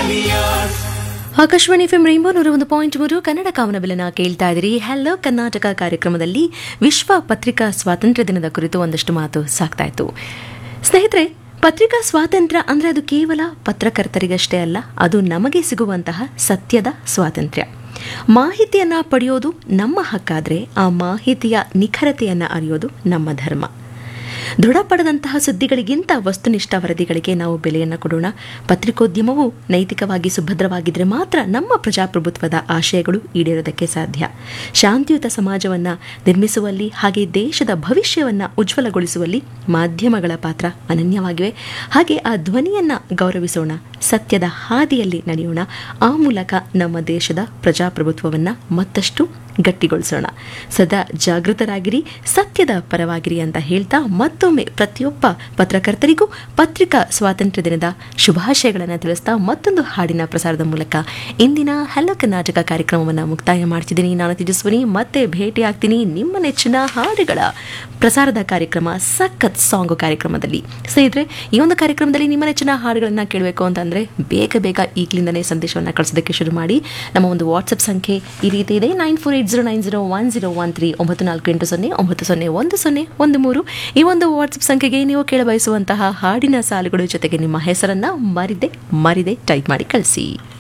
alias. Akashvani FM rainbow ನೂರ ಒಂದು point ಮೂರು ಕನ್ನಡ ಕಾಮನಬಿಲನ ಕೇಳ್ತಾ ಇದ್ದೀರಿ ಹಲೋ ಕರ್ನಾಟಕ ಕಾರ್ಯಕ್ರಮದಲ್ಲಿ ವಿಶ್ವ ಪತ್ರಿಕಾ ಸ್ವಾತಂತ್ರ್ಯ ದಿನದ ಕುರಿತು ಒಂದಷ್ಟು ಮಾತು ಸಾಕ್ತಾ ಇತ್ತು ಸ್ನೇಹಿತರೆ ಪತ್ರಿಕಾ ಸ್ವಾತಂತ್ರ್ಯ ಅಂದ್ರೆ ಅದು ಕೇವಲ ಪತ್ರಕರ್ತರಿಗಷ್ಟೇ ಅಲ್ಲ ಅದು ನಮಗೆ ಸಿಗುವಂತಹ ಸತ್ಯದ ಸ್ವಾತಂತ್ರ್ಯ ಮಾಹಿತಿಯನ್ನ ಪಡೆಯೋದು ನಮ್ಮ ಹಕ್ಕಾದ್ರೆ ಆ ಮಾಹಿತಿಯ ನಿಖರತೆಯನ್ನ ಅರಿಯೋದು ನಮ್ಮ ಧರ್ಮ ದೃಢಪಡದಂತಹ ಸುದ್ದಿಗಳಿಗಿಂತ ವಸ್ತುನಿಷ್ಠ ವರದಿಗಳಿಗೆ ನಾವು ಬೆಲೆಯನ್ನು ಕೊಡೋಣ ಪತ್ರಿಕೋದ್ಯಮವು ನೈತಿಕವಾಗಿ ಸುಭದ್ರವಾಗಿದ್ದರೆ ಮಾತ್ರ ನಮ್ಮ ಪ್ರಜಾಪ್ರಭುತ್ವದ ಆಶಯಗಳು ಈಡೇರೋದಕ್ಕೆ ಸಾಧ್ಯ ಶಾಂತಿಯುತ ಸಮಾಜವನ್ನು ನಿರ್ಮಿಸುವಲ್ಲಿ ಹಾಗೆ ದೇಶದ ಭವಿಷ್ಯವನ್ನು ಉಜ್ವಲಗೊಳಿಸುವಲ್ಲಿ ಮಾಧ್ಯಮಗಳ ಪಾತ್ರ ಅನನ್ಯವಾಗಿವೆ ಹಾಗೆ ಆ ಧ್ವನಿಯನ್ನು ಗೌರವಿಸೋಣ ಸತ್ಯದ ಹಾದಿಯಲ್ಲಿ ನಡೆಯೋಣ ಆ ಮೂಲಕ ನಮ್ಮ ದೇಶದ ಪ್ರಜಾಪ್ರಭುತ್ವವನ್ನು ಮತ್ತಷ್ಟು ಗಟ್ಟಿಗೊಳಿಸೋಣ ಸದಾ ಜಾಗೃತರಾಗಿರಿ ಸತ್ಯದ ಪರವಾಗಿರಿ ಅಂತ ಹೇಳ್ತಾ ಮತ್ತೊಮ್ಮೆ ಪ್ರತಿಯೊಬ್ಬ ಪತ್ರಕರ್ತರಿಗೂ ಪತ್ರಿಕಾ ಸ್ವಾತಂತ್ರ್ಯ ದಿನದ ಶುಭಾಶಯಗಳನ್ನು ತಿಳಿಸ್ತಾ ಮತ್ತೊಂದು ಹಾಡಿನ ಪ್ರಸಾರದ ಮೂಲಕ ಇಂದಿನ ಹಲೋ ಕರ್ನಾಟಕ ಕಾರ್ಯಕ್ರಮವನ್ನು ಮುಕ್ತಾಯ ಮಾಡ್ತಿದ್ದೀನಿ ನಾನು ತೇಜಸ್ವಿನಿ ಮತ್ತೆ ಭೇಟಿ ಆಗ್ತೀನಿ ನಿಮ್ಮ ನೆಚ್ಚಿನ ಹಾಡುಗಳ ಪ್ರಸಾರದ ಕಾರ್ಯಕ್ರಮ ಸಖತ್ ಸಾಂಗ್ ಕಾರ್ಯಕ್ರಮದಲ್ಲಿ ಸ್ನೇಹಿತರೆ ಈ ಒಂದು ಕಾರ್ಯಕ್ರಮದಲ್ಲಿ ನಿಮ್ಮ ನೆಚ್ಚಿನ ಹಾಡುಗಳನ್ನು ಕೇಳಬೇಕು ಅಂತಂದರೆ ಬೇಗ ಬೇಗ ಈಗಲಿಂದನೇ ಸಂದೇಶವನ್ನು ಕಳಿಸೋದಕ್ಕೆ ಶುರು ಮಾಡಿ ನಮ್ಮ ಒಂದು ವಾಟ್ಸಪ್ ಸಂಖ್ಯೆ ಈ ರೀತಿ ಇದೆ nine four eight zero nine zero one zero one three ಒಂಬತ್ತು ನಾಲ್ಕು ಎಂಟು ಸೊನ್ನೆ ಒಂಬತ್ತು ಸೊನ್ನೆ ಒಂದು ಸೊನ್ನೆ ಒಂದು ಮೂರು ಈ ಒಂದು ವಾಟ್ಸಪ್ ಸಂಖ್ಯೆಗೆ ನೀವು ಕೇಳಬಯಸುವಂತಹ ಹಾಡಿನ ಸಾಲುಗಳು ಜೊತೆಗೆ ನಿಮ್ಮ ಹೆಸರನ್ನು ಮರಿದೆ ಮರಿದೆ ಟೈಪ್ ಮಾಡಿ ಕಳಿಸಿ